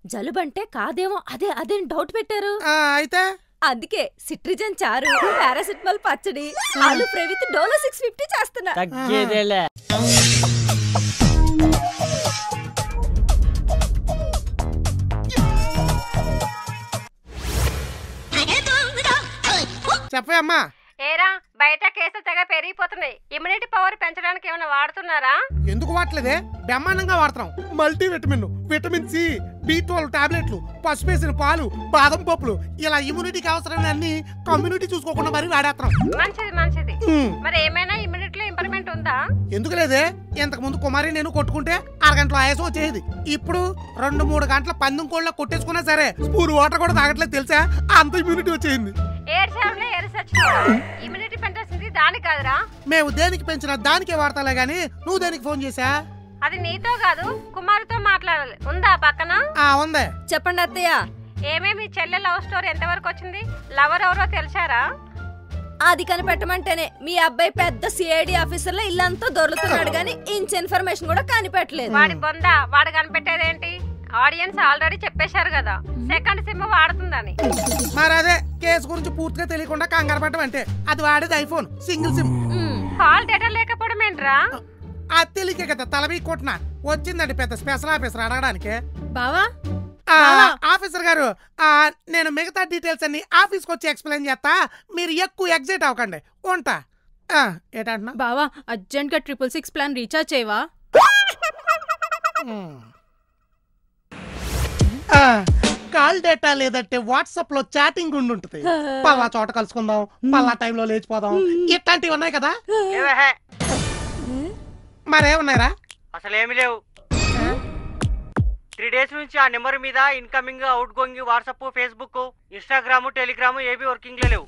జలుబంటే కాదేమో అదే అదే డౌట్ పెట్టారు ఆ, అయితే అందుకే సిట్రిజన్ చారు పారాసిటమాల్ పచ్చడి ఆలు fry with Dolo six fifty చేస్తున్నా తగ్గేదేలే చెప్పే అమ్మా ఏరా బయట కేసులు తెగ పెరిగిపోతున్నాయి ఇమ్యూనిటీ పవర్ పెంచడానికి ఏమైనా వాడుతున్నారా ఎందుకు వాడలేదే బ్రహ్మాండంగా వాడతాం multivitamin vitamin C B twelve టాబ్లెట్లు పసుపు వేసిన పాలు బాదం పప్పులు ఇలా ఇమ్యూనిటీకి అవసరమైన అన్ని కమ్యూనిటీ చూసుకోకుండా మరి వాడేస్తాం మంచిది మంచిది ఉమ్, మరి ఏమైనా ఇమ్యూనిటీలో ఇంప్రూవ్మెంట్ ఉందా ఎందుకు లేదే ఇంతకు ముందు కుమారి నేను కొట్టుకుంటే అరగంటలో ఆయాసం వచ్చేది ఇప్పుడు రెండు మూడు గంటల పందెం కోళ్ళ కొట్టేసుకున్నా సరే స్పూన్ వాటర్ కూడా తాగట్లేదు తెలుసా అంత ఇమ్యూనిటీ వచ్చేసింది ఏడ్చావులే ఎరిసొచ్చు ఇమ్యూనిటీ పెంచాల్సింది దానికి కాదురా మేము దేనికి పెంచిన దానికే వాడతాలే గాని నువ్వు దేనికి ఫోన్ చేసా అది నీతో కాదు కుమారుతో మాట్లాడాలి ఉందా పక్కన ఆ ఉందే చెప్పండి అత్తయ్య ఏమేమి చెల్లె లవ్ స్టోరీ ఎంతవరకు వచ్చింది లవర్ ఎవరో తెలిసారా అది కనిపెట్టమంటేనే మీ అబ్బాయి పెద్ద సిఐడి ఆఫీసర్ లో ఇల్లంతా దొరుకుతున్నాడు గానీ ఇంచ్ ఇన్ఫర్మేషన్ కూడా కనిపెట్టలేదు వాడి బొంద వాడు కనిపెట్టేదేంటి ఆడియన్స్ ఆల్రెడీ చెప్పేశారు కదా సెకండ్ సిమ్ వాడుతుందని మరి అదే కేసు గురించి పూర్తిగా తెలియకుండా కంగారు పడటం అంటే అది వాడేది ఐఫోన్ సింగిల్ సిమ్ మ్మ్. కాల్ డేటా లేకపోవడం ఏంట్రా అది తెలియకే కదా తలబీ కొట్టిన వచ్చిందండి పెద్ద స్పెషల్ ఆఫీసర్ అడగడానికి బావా ఆ, బావా. ఆఫీసర్ గారు ఆ, నేను మిగతా డీటెయిల్స్ అన్ని ఆఫీస్కి వచ్చి ఎక్స్ప్లెయిన్ చేస్తా మీరు ఎక్కువ ఎగ్జైట్ అవ్వకండి ఉంటా ఆ, ఏంటంటున్నా బావా అర్జెంట్ గా ట్రిపుల్ సిక్స్ ప్లాన్ రీఛార్జ్ చేయవా ఉమ్. ఆ, కాల్ డేటా లేదంటే వాట్సాప్ లో చాటింగ్ ఉండి ఉంటుంది పల్లా చోట కలుసుకుందాం పల్లా టైంలో లేచిపోదాం ఇట్లాంటివి ఉన్నాయి కదా లేవహే మరేమున్నాయిరా అసలు ఏమి లేవు త్రీ డేస్ నుంచి ఆ నెంబర్ మీద incoming outgoing WhatsApp Facebook Instagram Telegram ఏవి వర్కింగ్ లేవు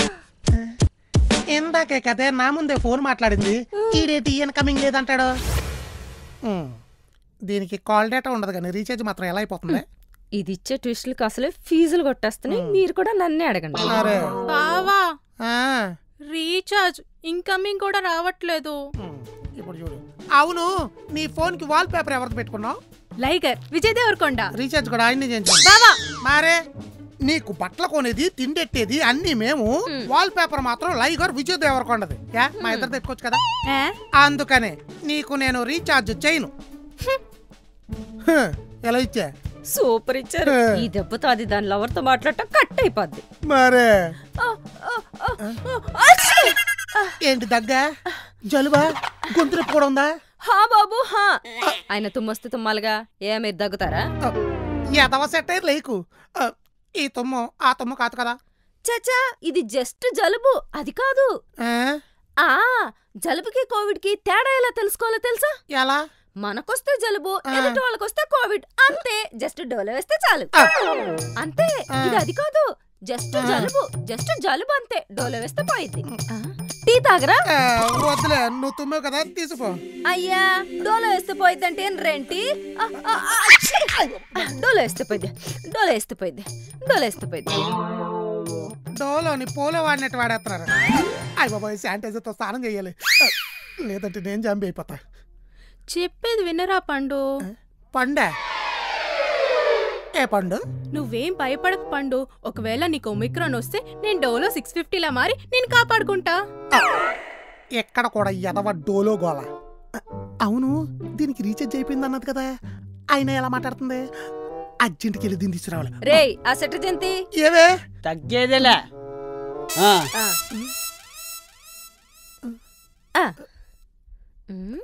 ఇందాకే కదే నా ముందే ఫోన్ మాట్లాడింది ఈడేటి ఇన్కమింగ్ లేదంటాడు ఉమ్. దీనికి కాల్ డేటా ఉండదు కానీ రీఛార్జ్ మాత్రం ఎలా అయిపోతుంది ఇది ఇచ్చే ట్విస్టులకు అసలే ఫీజులు కొట్టేస్తున్నాయి మీరు కూడా నన్నే అడగండి అరే బావా ఆ, రీఛార్జ్ ఇన్కమింగ్ కూడా రావట్లేదు ఉమ్, ఇప్పుడు చూడు అవును నీ ఫోన్ కి వాల్ పేపర్ ఎవరిది పెట్టుకున్నావు లైగర్ విజయ్ దేవరకొండ రీఛార్జ్ కూడా ఆయన్ని చేయించాను బావా మరే నీకు బట్టలు కొనేది తిండెట్టేది అన్ని మేము వాల్ పేపర్ మాత్రం లైగర్ విజయ్ దేవరకొండది యా మా ఇద్దరు తెచ్చుకోవచ్చు కదా ఏ? అందుకనే నీకు నేను రీఛార్జ్ చేయను హ, ఎలా ఇచ్చా సూపర్ ఇచ్చారు ఈ దెబ్బతో అది దాని లవర్ తో మాట్లాడటం కట్ అయిపోద్ది మరే ఆ, ఆ, ఆ, ఆ, అచ్చీ! ఏంటి దగ్గ జలుబా గొంతు నొప్పి కూడా ఉందా హా బాబు హా ఆయన తుమ్మొస్తే తుమ్మాలిగా ఏ మీరు దగ్గుతారా ఎదవ సెట్ అయ్యి లేకు ఆ, ఈ తుమ్ము ఆ తుమ్ము కాదు కదా చచా ఇది జస్ట్ జలుబు అది కాదు ఆ, ఆ జలుబుకి కోవిడ్ కి తేడా ఎలా తెలుసుకోవాలో తెలుసా ఎలా మనకొస్తే జలుబు ఆ. ఎదుటి వాళ్ళకొస్తే కోవిడ్ అంతే జస్ట్ డోలో వేస్తే చాలు ఆ. అంతే ఆ. ఇది అది కాదు జస్ట్ ఆ. జలుబు జస్ట్ జలుబు అంతే డోలో వేస్తే పోయిద్ది ఆ, టీ తాగరా ఆ, వద్దులే నువ్వు తుమ్మావు కదా తీసుకో అయ్యా డోలో వేస్తే పోయిద్దంటే ఏం రేంటి ఆ, ఆ, ఆ, ఛీ! డోలో వేస్తే పోయిద్ది డోలో వేస్తే పోయిద్ది డోలో వేస్తే పోయిద్ది డోలోని పోలో వాడినట్టు వాడేస్తున్నారు అయ్య బాబాయ్ శానిటైజర్తో స్నానం చేయాలి ఆ, లేదంటే నేను జంబి అయిపోతా చెప్పేది వినరా పండు పండే ఏ పండు నువ్వేం భయపడకు పండు ఒకవేళ నీకు ఒమిక్రాన్ వస్తే నేను డోలో సిక్స్ ఫిఫ్టీలా మారి నేను కాపాడుకుంటా ఎక్కడ కూడా ఎదవ డోలో గోల ఆ, అవును దీనికి రీఛార్జ్ అయిపోయింది అన్నది కదా ఆయన ఎలా మాట్లాడుతుంది అర్జెంట్కి వెళ్ళి దీన్ని తీసుకురావాలి రేయ్ ఆ సెటర్ జంతి ఏవే తగ్గేదేలే ఆ, ఆ. ఆ. ఉమ్.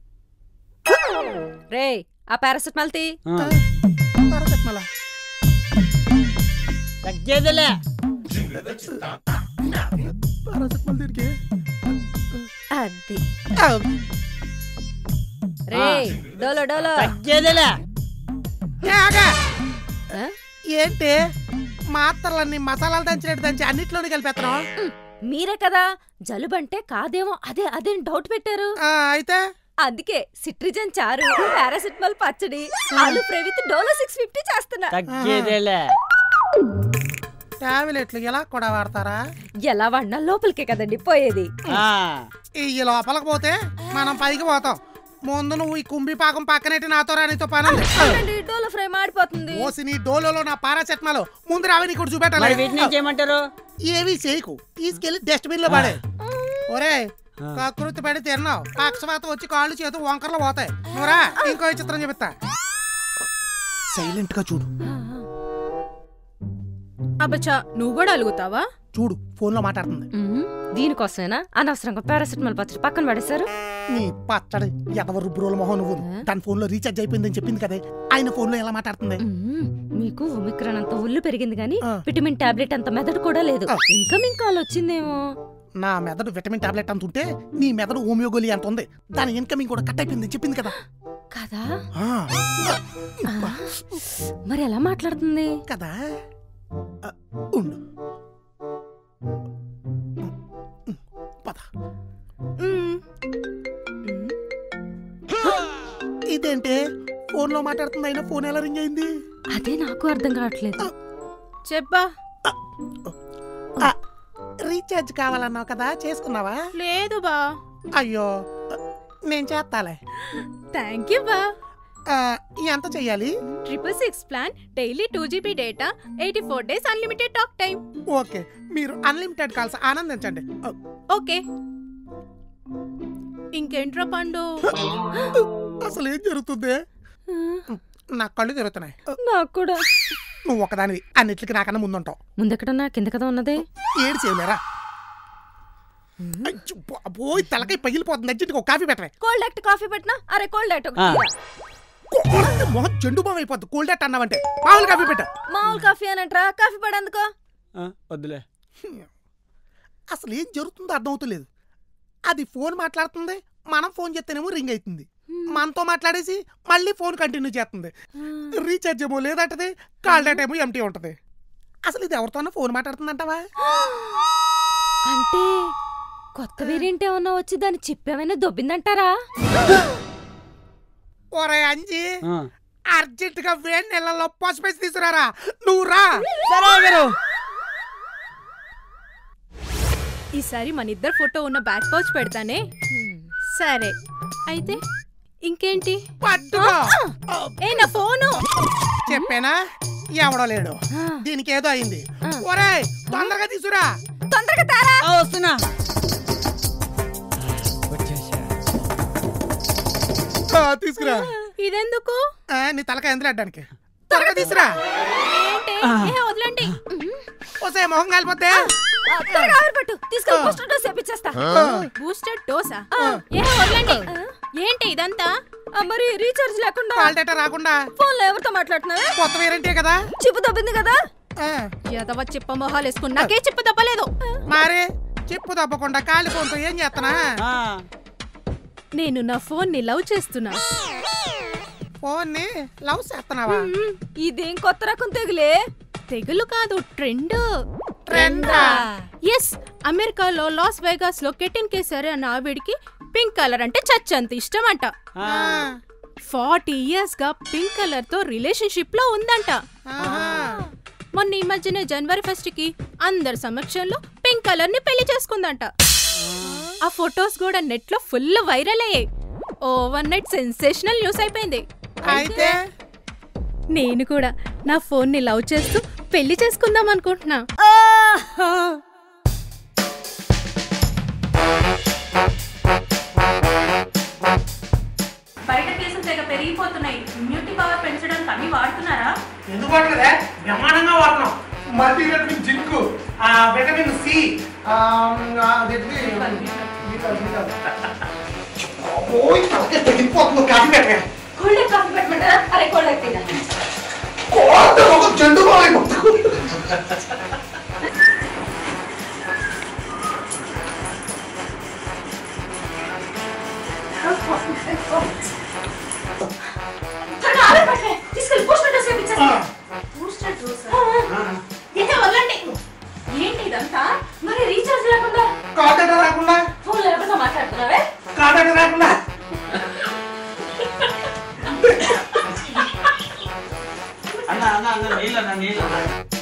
రేయ్ ఆ పారాసిటమాల్ తీ ఆ. పారాసెటమాలా? తగ్గేదేలే పారాసెటమాల్ దీనికి అది ఆ, రేయ్ డోలో డోలో తగ్గేదేలే ఏ, ఆగా. ఆ? ఏంటి మాత్రలన్నీ మసాలాలు దంచినట్టు దంచి అన్నిట్లోనే కలిపేస్తున్నాం మీరే కదా జలుబంటే కాదేమో అదే అదే డౌట్ పెట్టారు ఆ, అయితే అందుకే సిట్రిజన్ చారు పారాసిటమాల్ పచ్చడి ఆలు fry with Dolo six fifty చేస్తున్నా తగ్గేదేలే టాబ్లెట్లు ఎలా కూడా వాడతారా ఎలా వాడినా లోపలికే కదండి పోయేది ఆ, ఈ లోపలికి పోతే మనం పైకి పోతాం ముందు నువ్వు ఈ కుంభి పాకం పక్కనైతే నాతో రానితో పని ఉంది ఏంటండి డోలో ఫ్రై మాడిపోతుంది ఓసి నీ డోలోలో నా పారాసెటమాల్ ముందు రావి నీకు మరి చూపెట్టాలి వీటిని ఏం చేయమంటారు ఏవి చేయకు తీసుకెళ్లి డస్ట్బిన్ లో పడే ఒరే కకృతి పడి తిన్నావు పక్షవాత వచ్చి కాళ్ళు చేతు వంకర్లు పోతాయి నువ్వురా ఇంకో చిత్రం చెప్తా సైలెంట్ గా చూడు అబ్బచ్చా నువ్వు కూడా అలుగుతావా చూడు ఫోన్ లో మాట్లాడుతుంది మ్మ్. దీనికోసమేనా అనవసరంగా పారాసిటమాల్ పచ్చడి పక్కన పడేశారు నీ పచ్చడి ఎదవ రుబ్బురోల మొహం నువ్వు తన ఫోన్ లో రీఛార్జ్ అయిపోయిందని చెప్పింది కదా ఆయన ఫోన్ లో ఎలా మాట్లాడుతుంది మ్మ్. మీకు ఒమిక్రాన్ అంత ఒళ్ళు పెరిగింది కానీ ఆ. విటమిన్ టాబ్లెట్ అంత మెదడు కూడా లేదు ఆ. ఇన్కమింగ్ కాల్ వచ్చిందేమో నా మెదడు విటమిన్ టాబ్లెట్ అంత ఉంటే నీ మెదడు హోమియోగోలి అంత ఉంది దాని ఇన్కమింగ్ కూడా కట్ అయిపోయింది చెప్పింది కదా కదా ఆ, ఆ. మరి ఎలా మాట్లాడుతుంది కదా ఆ, ఉండు పద మ్మ్. ఇదేంటే ఫోన్ లో మాట్లాడుతుంది అయినా ఫోన్ ఎలా రింగ్ అయింది అదే నాకు అర్థం కావట్లేదు చెప్పా ఆ, రీఛార్జ్ కావాలన్నావు కదా చేసుకున్నావా లేదు బా అయ్యో నేను చేస్తాలే థ్యాంక్ యూ బా ఆ, ఎంత చెయ్యాలి triple six plan daily two GB data eighty four days unlimited talk time okay మీరు అన్లిమిటెడ్ కాల్స్ ఆనందించండి ఆ, ఓకే ఇంకేంట్రా పండు అసలు ఏం జరుగుతుంది నా కళ్ళు తిరుగుతున్నాయి ఆ, నాకు కూడా నువ్వు ఒకదానివి అన్నిటికి నాకన్నా ముందుంటావు ముందెక్కడన్నా కింద కదా ఉన్నది ఏడు చేయలేరా పోయి తలకాయ పగిలిపోతుంది అర్జెంట్గా ఒక కాఫీ పెట్టవే కోల్డ్ యాక్ట్ కాఫీ పెట్టినా అరే కోల్డ్ యాక్ట్ ఆ. కోడంటే మొహం చెండు బామ్ అయిపోద్ది కోల్డ్ అట్ అన్నావంటే మామూలు కాఫీ పెట్ట మామూలు కాఫీ అనంట్రా కాఫీ పడేందుకో ఆ, వద్దులే అసలు ఏం జరుగుతుందో అర్థమవుతలేదు అది ఫోన్ మాట్లాడుతుంది మనం ఫోన్ చేస్తేనేమో రింగ్ అవుతుంది మనతో మాట్లాడేసి మళ్ళీ ఫోన్ కంటిన్యూ చేస్తుంది రీఛార్జ్ ఏమో లేదంటది కాల్ డేటా ఏమో ఎంటీ ఉంటది అసలు ఇది ఎవరితోనో ఫోన్ మాట్లాడుతుందంటావా అంటే కొత్త వేరియంట్ ఏమన్నా వచ్చి దాని చిప్ ఏమైనా దొబ్బిందంటారా ఒరే అంజీ ఆ. అర్జెంట్ గా వేడి నెలల్లో పసుపేసి తీసుకురారా నువ్వు రా సరే గారు ఈసారి మన ఇద్దరు ఫోటో ఉన్న బ్యాక్ పౌచ్ పెడతానే సరే అయితే ఇంకేంటి పట్టుకో ఏ నా ఫోను చెప్పానా ఎవడో లేడు దీనికి ఏదో అయింది ఒరే తొందరగా తీసుకురా తొందరగా తారా ఆ, వస్తున్నా వచ్చేసా ఆ, తీసుకురా ఇదెందుకు ఆ, నీ తలకాయ ఎందులో అడ్డానికి త్వరగా తీసుకురా ఏంటి ఏ వదలండి వస్తే మొహం కాలిపోతే ఆ, త్వరగా ఆవిరి పట్టు తీసుకెళ్ళి పోస్టర్ డోస్ వేపించేస్తా బూస్టర్ డోసా ఏ వదలండి ఏంటి ఇదంతా ఆ, మరి రీఛార్జ్ లేకుండా కాల్ డేటా రాకుండా ఫోన్ లో ఎవరితో మాట్లాడుతున్నావే కొత్త వేరంటే కదా చిప్పు దొబ్బింది కదా ఆ, ఎదవ చిప్ప మొహాలు వేసుకుని నాకే చిప్పు తప్పలేదు మరి చెప్పు తప్పకుండా కాలిపోతే ఏం చేస్తానా ఆ, నేను నా ఫోన్ ని లవ్ చేస్తున్నా ఫోన్ ని లవ్ చేస్తున్నావా ఇదేం కొత్త రకం తెగులే తెగులు కాదు ట్రెండ్ ట్రెండా ఎస్ అమెరికాలో లాస్ వేగాస్ లో కెటిన్ కేసరి అన్న ఆవిడికి పింక్ కలర్ అంటే చచ్చంత ఇష్టం అంట ఆ. ఫార్టీ ఇయర్స్ గా పింక్ కలర్ తో రిలేషన్షిప్ లో ఉందంట మొన్న ఈ మధ్యన జనవరి ఫస్ట్ కి అందరి సమక్షంలో పింక్ కలర్ ని పెళ్లి చేసుకుందంట ఆ ఫొటోస్ కూడా నెట్ లో ఫుల్ వైరల్ అయ్యాయి ఓవర్ నైట్ సెన్సేషనల్ న్యూస్ అయిపోయింది అయితే నేను కూడా నా ఫోన్ ని లవ్ చేస్తూ పెళ్లి చేసుకుందాం అనుకుంటున్నా బయట కేసులు తెగ పెరిగిపోతున్నాయి ఇమ్యూనిటీ పవర్ పెంచడానికి అన్ని వాడుతున్నారా ఎందుకు వాడలేదే బ్రహ్మాండంగా వాడుతున్నాం multivitamin zinc vitamin C ఓయ్ తలకే తగ్గిపోతుంది కాఫీ పెట్టే కోల్డ్ కాఫీ పెట్టమంటారా అరే కోల్డ్ తిన్నా కోట ఒక చెండు బాయ్ త్వరగా ఆవిరి పట్టవే తీసుకెళ్ళి పోస్టర్ డోస్ వేపించేస్తా బూస్టర్ డోస్ ఏంటి వదలండి ఏంటి ఇదంతా మరి రీఛార్జ్ లేకుండా కాదట రాకుండా ఫోన్ లో ఎవరితో మాట్లాడుతున్నావే కాదట రాకుండా అన్న అన్న అన్న నీళ్ళు అన్న నీళ్ళు అన్న